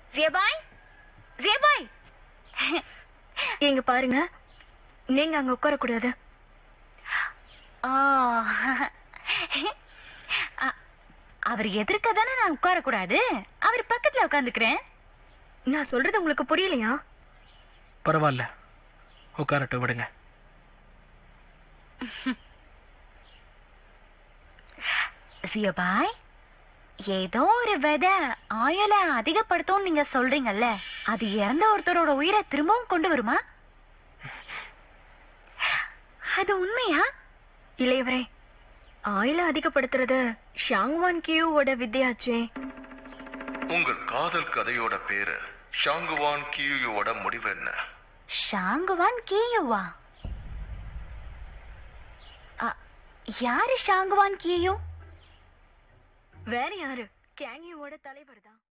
ஜியபாய் ஜியபாய் இங்க பாருங்க நீங்க அங்க உட்காரக்கூடாது ஆ அ- அவர் எதிர்க்க தானே நான் உட்காரக்கூடாது அவர் பக்கத்துல உட்காந்துக்கிறேன் நான் சொல்றது உங்களுக்கு புரியலையா பரவாயில்ல உட்காரட்டும் விடுங்க ஜியபாய் ஏதோ ஒரு விதை ஆயுள அதிகப்படுத்தும் நீங்க சொல்றீங்கல்ல அது இறந்த ஒருத்தரோட உயிரை திரும்பவும் கொண்டு வருமா அது உண்மையா இளையவரே ஆயில அதிகப்படுத்துறது ஷாங்வான் கியூவோட வித்தியாச்சே உங்கள் காதல் கதையோட பேரு ஷாங்குவான் கியூயோட முடிவு என்ன ஷாங்குவான் கீயுவா அ, யாரு ஷாங்குவான் கீயு வேற யாரு கேங்கியோட தலைவர் தான்